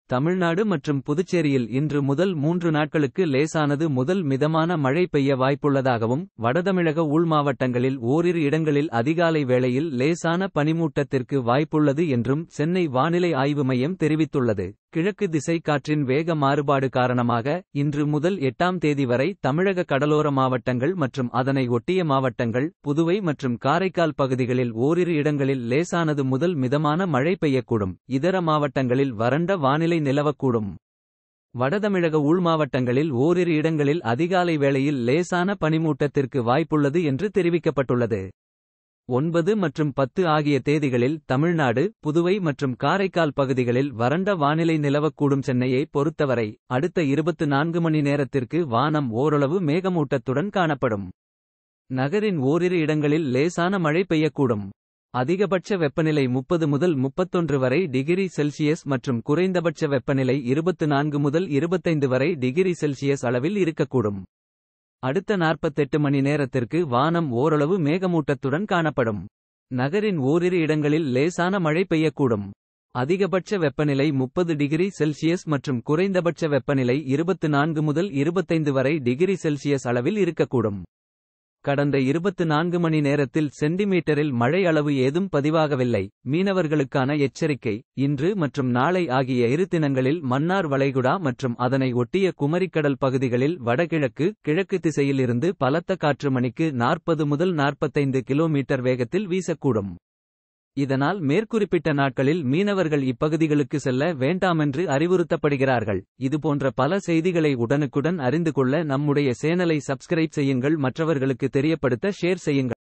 தமிழ்நாடு மற்றும் புதுச்சேரியில் இன்று முதல் மூன்று நாட்களுக்கு லேசானது முதல் மிதமான மழை பெய்ய வாய்ப்புள்ளதாகவும் வடதமிழக உள்மாவட்டங்களில் ஓரிரு இடங்களில் அதிகாலை வேளையில் லேசான பனிமூட்டத்திற்கு வாய்ப்புள்ளது என்றும் சென்னை வானிலை ஆய்வு மையம் தெரிவித்துள்ளது கிழக்கு திசை காற்றின் வேக மாறுபாடு காரணமாக இன்று முதல் எட்டாம் தேதி வரை தமிழக கடலோர மாவட்டங்கள் மற்றும் அதனை ஒட்டிய மாவட்டங்கள் புதுவை மற்றும் காரைக்கால் பகுதிகளில் ஓரிரு இடங்களில் லேசானது முதல் மிதமான மழை பெய்யக்கூடும் இதர மாவட்டங்களில் வறண்ட வானிலை நிலவக்கூடும் வடதமிழக உள்மாவட்டங்களில் ஓரிரு இடங்களில் அதிகாலை வேளையில் லேசான பனிமூட்டத்திற்கு வாய்ப்புள்ளது என்று தெரிவிக்கப்பட்டுள்ளது ஒன்பது மற்றும் பத்து ஆகிய தேதிகளில் தமிழ்நாடு புதுவை மற்றும் காரைக்கால் பகுதிகளில் வறண்ட வானிலை நிலவக்கூடும் சென்னையை பொறுத்தவரை அடுத்த இருபத்து நான்கு மணி நேரத்திற்கு வானம் ஓரளவு மேகமூட்டத்துடன் காணப்படும் நகரின் ஓரிரு இடங்களில் லேசான மழை பெய்யக்கூடும் அதிகபட்ச வெப்பநிலை முப்பது முதல் முப்பத்தொன்று வரை டிகிரி செல்சியஸ் மற்றும் குறைந்தபட்ச வெப்பநிலை இருபத்து நான்கு முதல் இருபத்தைந்து வரை டிகிரி செல்சியஸ் அளவில் இருக்கக்கூடும் அடுத்த நாற்பத்தெட்டு மணி நேரத்திற்கு வானம் ஓரளவு மேகமூட்டத்துடன் காணப்படும் நகரின் ஓரிரு இடங்களில் லேசான மழை பெய்யக்கூடும் அதிகபட்ச வெப்பநிலை முப்பது டிகிரி செல்சியஸ் மற்றும் குறைந்தபட்ச வெப்பநிலை இருபத்து நான்கு முதல் இருபத்தைந்து வரை டிகிரி செல்சியஸ் அளவில் இருக்கக்கூடும் கடந்த இருபத்து நான்கு மணி நேரத்தில் சென்டிமீட்டரில் மழை அளவு ஏதும் பதிவாகவில்லை மீனவர்களுக்கான எச்சரிக்கை இன்று மற்றும் நாளை ஆகிய இரு தினங்களில் மன்னார் வளைகுடா மற்றும் அதனை ஒட்டிய குமரிக்கடல் பகுதிகளில் வடகிழக்கு கிழக்கு திசையில் இருந்து பலத்த காற்று மணிக்கு நாற்பது முதல் நாற்பத்தைந்து கிலோமீட்டர் வேகத்தில் வீசக்கூடும் இதனால் மேற்குறிப்பிட்ட நாட்களில் மீனவர்கள் இப்பகுதிகளுக்கு செல்ல வேண்டாமென்று அறிவுறுத்தப்படுகிறார்கள் இதுபோன்ற பல செய்திகளை உடனுக்குடன் அறிந்து கொள்ள நம்முடைய சேனலை சப்ஸ்கிரைப் செய்யுங்கள் மற்றவர்களுக்கு தெரியப்படுத்த ஷேர் செய்யுங்கள்